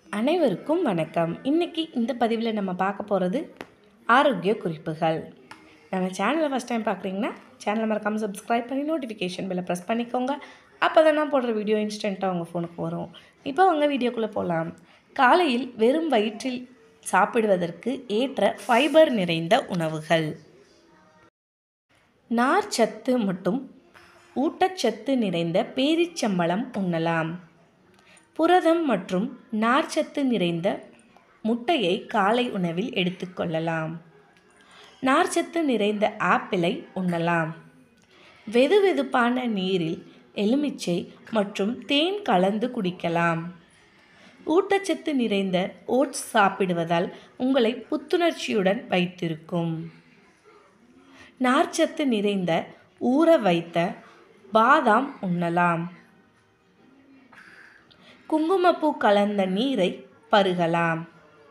அனைவருக்கும் வணக்கம் இன்றைக்கி இந்த பதிவில் நம்ம பார்க்க போகிறது ஆரோக்கிய குறிப்புகள் நம்ம சேனலை ஃபஸ்ட் டைம் பார்க்குறீங்கன்னா சேனலை மறக்காமல் சப்ஸ்கிரைப் பண்ணி நோட்டிஃபிகேஷன் பெல்லை ப்ரெஸ் பண்ணிக்கோங்க அப்போ தான் நான் போடுற வீடியோ இன்ஸ்டண்ட்டாக உங்கள் ஃபோனுக்கு வரும் இப்போ உங்கள் வீடியோக்குள்ளே போகலாம் காலையில் வெறும் வயிற்றில் சாப்பிடுவதற்கு ஏற்ற ஃபைபர் நிறைந்த உணவுகள் நார்ச்சத்து மற்றும் ஊட்டச்சத்து நிறைந்த பேரிச்சம்பழம் உண்ணலாம் புரதம் மற்றும் நார்ச்சத்து நிறைந்த முட்டையை காலை உணவில் எடுத்துக்கொள்ளலாம் நார்ச்சத்து நிறைந்த ஆப்பிளை உண்ணலாம் வெதுவெதுப்பான நீரில் எலுமிச்சை மற்றும் தேன் கலந்து குடிக்கலாம் ஊட்டச்சத்து நிறைந்த ஓட்ஸ் சாப்பிடுவதால் உங்களை புத்துணர்ச்சியுடன் வைத்திருக்கும் நார்ச்சத்து நிறைந்த ஊற வைத்த பாதாம் உண்ணலாம் குங்குமப்பூ கலந்த நீரை பருகலாம்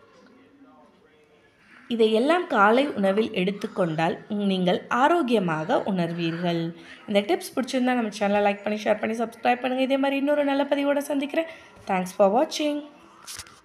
இதையெல்லாம் காலை உணவில் எடுத்துக்கொண்டால் நீங்கள் ஆரோக்கியமாக உணர்வீர்கள் இந்த டிப்ஸ் பிடிச்சிருந்தா நம்ம சேனலை லைக் பண்ணி ஷேர் பண்ணி சப்ஸ்கிரைப் பண்ணுங்கள் இதே மாதிரி இன்னொரு நல்ல பதிவோடு சந்திக்கிறேன் தேங்க்ஸ் ஃபார் வாட்சிங்